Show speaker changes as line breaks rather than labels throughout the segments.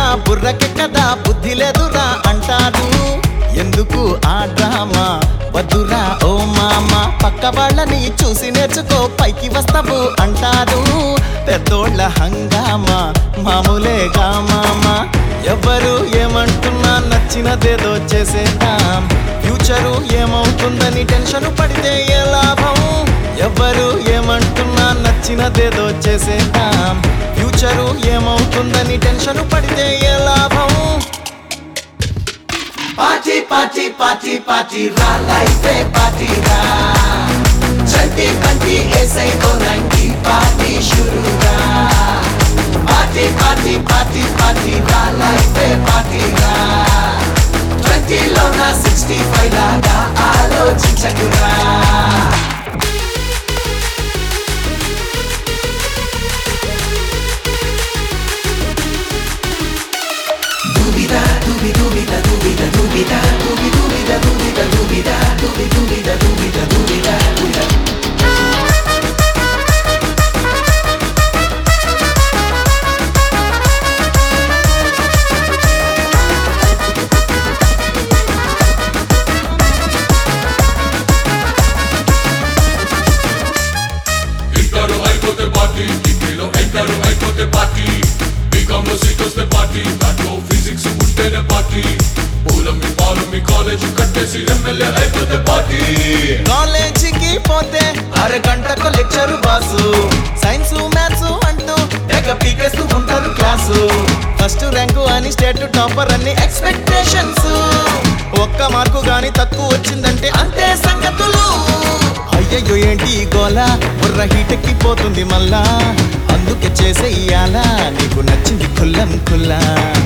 బుర్రకెక్కదా బుద్ధి లేదురా అంటారు ఎందుకు ఆ డ్రామా వద్దురా ఓ మామ పక్క వాళ్ళని చూసి నేర్చుకో పైకి వస్తావు అంటారు పెద్దోళ్ళ హంగామా మామూలేగా మామ ఎవరు ఏమంటున్నా నచ్చినదేదో చేసేద్దాం ఫ్యూచరు ఏమవుతుందని టెన్షన్ పడితే ఏ లాభం ఎవరు ఏమంటున్నా నచ్చినదేదో చేసేద్దాం ఫ్యూచరు ఏమవుతుందని టెన్షన్ పడితే ఏ లాభం
పార్టీ పార్టీ పార్టీ పార్టీ రా లైఫే పార్టీ రా చంటి బంటి ఏసై తో నంకి పార్టీ షురుగా పార్టీ పార్టీ పార్టీ పార్టీ రా లైఫే పార్టీ రా ట్వంటీలో నా సిక్స్టీ ఫైవ్ లాగా ఆలోచించకురా Dubida, dubi, dubida, dubida, dubida, dubi, dubida, dubida, dubida, dubi, dubida, dubida, dubida, dubida.
ఇంటారు అయిపోతే పార్టీ డిగ్రీలో ఎంటారు అయిపోతే పార్టీ బీకామ్ లో సీట్ వస్తే పార్టీ దాంట్లో ఫిజిక్స్ ఉంటేనే పార్టీ పూలం మీ పాలు మీ కాలేజ్ కట్టేసి ఎమ్మెల్యే అయిపోతే పార్టీ
కాలేజీకి పోతే అరగంటకు లెక్చరు బాసు సైన్స్ మ్యాథ్స్ అంటూ తెగ పీకేస్తూ ఉంటారు క్లాసు ఫస్ట్ ర్యాంకు అని స్టేట్ టాపర్ అన్ని ఎక్స్పెక్టేషన్స్ ఒక్క మార్కు గాని తక్కువ వచ్చిందంటే అంతే సంగతులు అయ్యయ్యో ఏంటి ఈ గోల బుర్ర హీటెక్కిపోతుంది మళ్ళా అందుకే చేసేయాలా నీకు నచ్చింది కుల్లం కుల్లా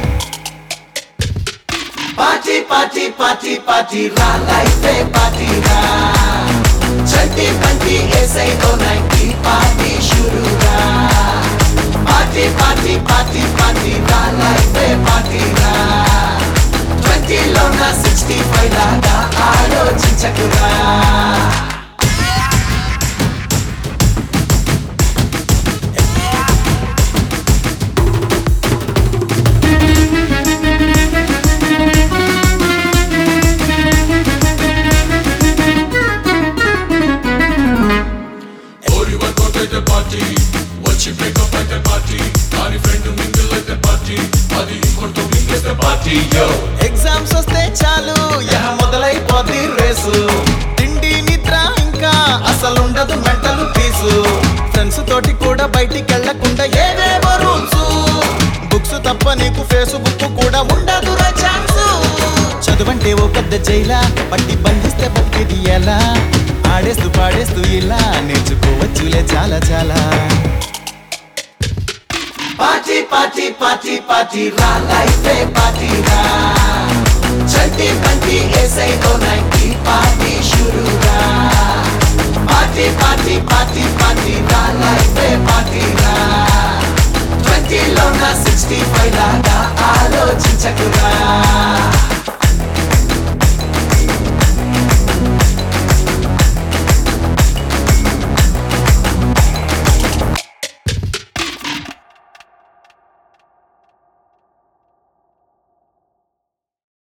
పార్టీ పార్టీ పార్టీ పార్టీ రా లైఫే పార్టీ రా చంటి బంటి ఏసై తో నంకి పార్టీ షురుగా పార్టీ పార్టీ పార్టీ పార్టీ రా లైఫే పార్టీ రా ట్వంటీలో నా సిక్స్టీ ఫైవ్ లాగా ఆలోచించకురా
ఓరి వర్కౌట్ అయితే పార్టీ వచ్చి బ్రేకప్ అయితే పార్టీ దాని ఫ్రెండ్ మింగిల్ అయితే పార్టీ అది ఇంకొకరితో మింగేస్తే పార్టీ యో
ఎగ్జామ్స్ వస్తే చాలు యహ మొదలైపోద్ది రేసు తిండి నిద్ర ఇంకా అసలుండదు మెంటల్ పీసు ఫ్రెండ్స్ తోటి కూడా బయటికి వెళ్లకుండా ఏవేవో రూల్స్ బుక్స్ తప్ప నీకు ఫేస్బుక్ కూడా ఉండదు ఛాన్స్ చదువంటే ఓ పెద్ద జైలా పట్టి బంధిస్తే బతికేది ఎలా ఆడేస్తూ పాడేస్తూ ఇలా నేర్చుకోవచ్చులే చాలా చాలా
పార్టీ పార్టీ పార్టీ పార్టీ రా లైఫే పార్టీ రా చంటి బంటి ఏసై తో నంకి పార్టీ షురుగా పార్టీ పార్టీ పార్టీ పార్టీ రా లైఫే పార్టీ రా ట్వంటీలో నా సిక్స్టీ ఫైవ్ లాగా ఆలోచించకురా